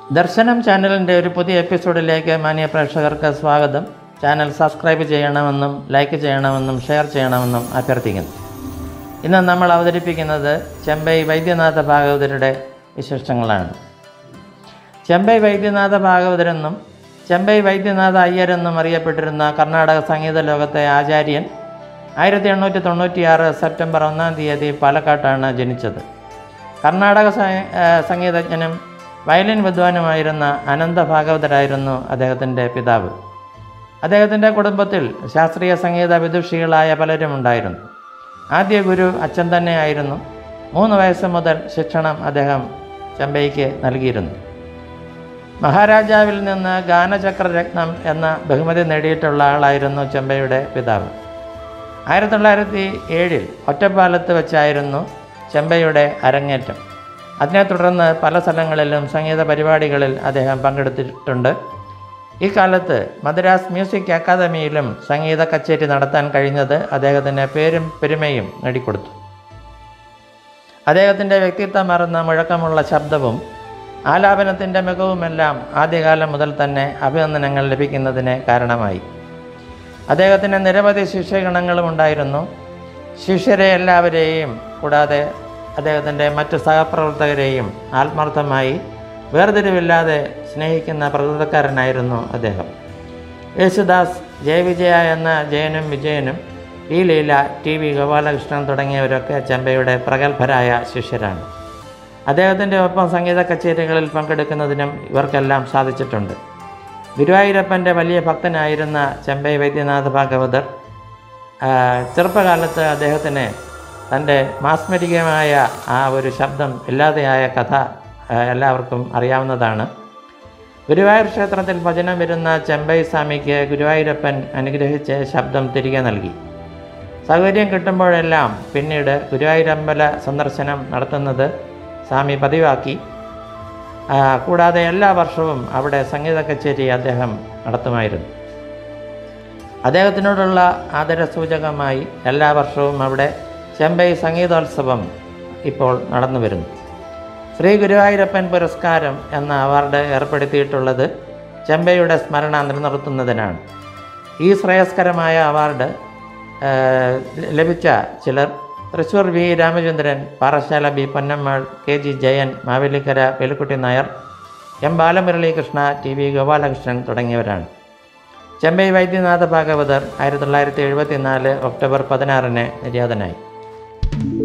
ദർശനം ചാനലിൻ്റെ ഒരു പുതിയ എപ്പിസോഡിലേക്ക് മാന്യ പ്രേക്ഷകർക്ക് സ്വാഗതം ചാനൽ സബ്സ്ക്രൈബ് ചെയ്യണമെന്നും ലൈക്ക് ചെയ്യണമെന്നും ഷെയർ ചെയ്യണമെന്നും അഭ്യർത്ഥിക്കുന്നു ഇന്ന് നമ്മൾ അവതരിപ്പിക്കുന്നത് ചെമ്പൈ വൈദ്യനാഥ ഭാഗവതരുടെ വിശേഷങ്ങളാണ് ചെമ്പൈ വൈദ്യനാഥ ഭാഗവതരെന്നും ചെമ്പൈ വൈദ്യനാഥ അയ്യരെന്നും അറിയപ്പെട്ടിരുന്ന കർണാടക സംഗീത ലോകത്തെ ആചാര്യൻ ആയിരത്തി എണ്ണൂറ്റി തൊണ്ണൂറ്റിയാറ് സെപ്റ്റംബർ ഒന്നാം തീയതി പാലക്കാട്ടാണ് ജനിച്ചത് കർണാടക സ- ആ, സംഗീതജ്ഞനും വയലിൻ വിദ്വാനുമായിരുന്ന അനന്ത ഭാഗവതരായിരുന്നു അദ്ദേഹത്തിൻ്റെ പിതാവ് അദ്ദേഹത്തിൻ്റെ കുടുംബത്തിൽ ശാസ്ത്രീയ സംഗീത വിദുഷികളായ പലരും ഉണ്ടായിരുന്നു ആദ്യ ഗുരു അച്ഛൻ തന്നെയായിരുന്നു മൂന്ന് വയസ്സ് മുതൽ ശിക്ഷണം അദ്ദേഹം ചെമ്പൈക്ക് നൽകിയിരുന്നു മഹാരാജാവിൽ നിന്ന് ഗാനചക്രരത്നം എന്ന ബഹുമതി നേടിയിട്ടുള്ള ആളായിരുന്നു ചെമ്പൈയുടെ പിതാവ് ആയിരത്തി തൊള്ളായിരത്തി ഏഴിൽ ഒറ്റപ്പാലത്ത് വെച്ചായിരുന്നു ചെമ്പൈയുടെ അരങ്ങേറ്റം അതിനെ തുടർന്ന് പല സ്ഥലങ്ങളിലും സംഗീത പരിപാടികളിൽ അദ്ദേഹം പങ്കെടുത്തിട്ടുണ്ട് ഈ കാലത്ത് മദ്രാസ് മ്യൂസിക് അക്കാദമിയിലും സംഗീത കച്ചേരി നടത്താൻ കഴിഞ്ഞത് അദ്ദേഹത്തിന് പേരും പെരുമയും നേടിക്കൊടുത്തു അദ്ദേഹത്തിൻ്റെ വ്യക്തിത്വമറന്ന മുഴക്കമുള്ള ശബ്ദവും ആലാപനത്തിൻ്റെ മികവുമെല്ലാം ആദ്യകാലം മുതൽ തന്നെ അഭിനന്ദനങ്ങൾ ലഭിക്കുന്നതിന് കാരണമായി അദ്ദേഹത്തിന് നിരവധി ശിഷ്യഗണങ്ങളും ഉണ്ടായിരുന്നു ശിഷ്യരെ എല്ലാവരെയും കൂടാതെ അദ്ദേഹത്തിൻ്റെ മറ്റ് സഹപ്രവർത്തകരെയും ആത്മാർത്ഥമായി വേർതിരിവില്ലാതെ സ്നേഹിക്കുന്ന പ്രകൃതക്കാരനായിരുന്നു അദ്ദേഹം യേശുദാസ് ജയവിജയ എന്ന ജയനും വിജയനും ഈ ലീല ടി വി ഗോപാലകൃഷ്ണൻ തുടങ്ങിയവരൊക്കെ ചെമ്പയുടെ പ്രഗത്ഭരായ ശിഷ്യരാണ് അദ്ദേഹത്തിൻ്റെ ഒപ്പം സംഗീത കച്ചേരികളിൽ പങ്കെടുക്കുന്നതിനും ഇവർക്കെല്ലാം സാധിച്ചിട്ടുണ്ട് ഗുരുവായൂരപ്പൻ്റെ വലിയ ഭക്തനായിരുന്ന ചെമ്പൈ വൈദ്യനാഥ ഭാഗവതർ ആ, ചെറുപ്പകാലത്ത് അദ്ദേഹത്തിന് തൻ്റെ മാസ്മരികമായ ആ ഒരു ശബ്ദം ഇല്ലാതെയായ കഥ ആ, എല്ലാവർക്കും അറിയാവുന്നതാണ് ഗുരുവായൂർ ക്ഷേത്രത്തിൽ ഭജനം വരുന്ന ചെമ്പൈ സ്വാമിക്ക് ഗുരുവായൂരപ്പൻ അനുഗ്രഹിച്ച് ശബ്ദം തിരികെ നൽകി സൗകര്യം കിട്ടുമ്പോഴെല്ലാം പിന്നീട് ഗുരുവായൂരമ്പല സന്ദർശനം നടത്തുന്നത് സ്വാമി പതിവാക്കി ആ, കൂടാതെ എല്ലാ വർഷവും അവിടെ സംഗീത കച്ചേരി അദ്ദേഹം നടത്തുമായിരുന്നു അദ്ദേഹത്തിനോടുള്ള ആദരസൂചകമായി എല്ലാ വർഷവും അവിടെ ചെമ്പൈ സംഗീതോത്സവം ഇപ്പോൾ നടന്നു വരുന്നു ശ്രീ ഗുരുവായൂരപ്പൻ പുരസ്കാരം എന്ന അവാർഡ് ഏർപ്പെടുത്തിയിട്ടുള്ളത് ചെമ്പൈയുടെ സ്മരണ നിലനിർത്തുന്നതിനാണ് ഈ ശ്രേയസ്കരമായ അവാർഡ് ആ, ലഭിച്ച ചിലർ Thrissur V Ramachandran Parassala B Ponnammal K G Jayan Mavelikkara Velukutty Nair M Balamuralikrishna T V Gopalakrishnan തുടങ്ങിയവരാണ് ചെമ്പൈ വൈദ്യനാഥ ഭാഗവതർ ആയിരത്തി തൊള്ളായിരത്തി എഴുപത്തി നാല് ഒക്ടോബർ പതിനാറിന് നിര്യാതനായി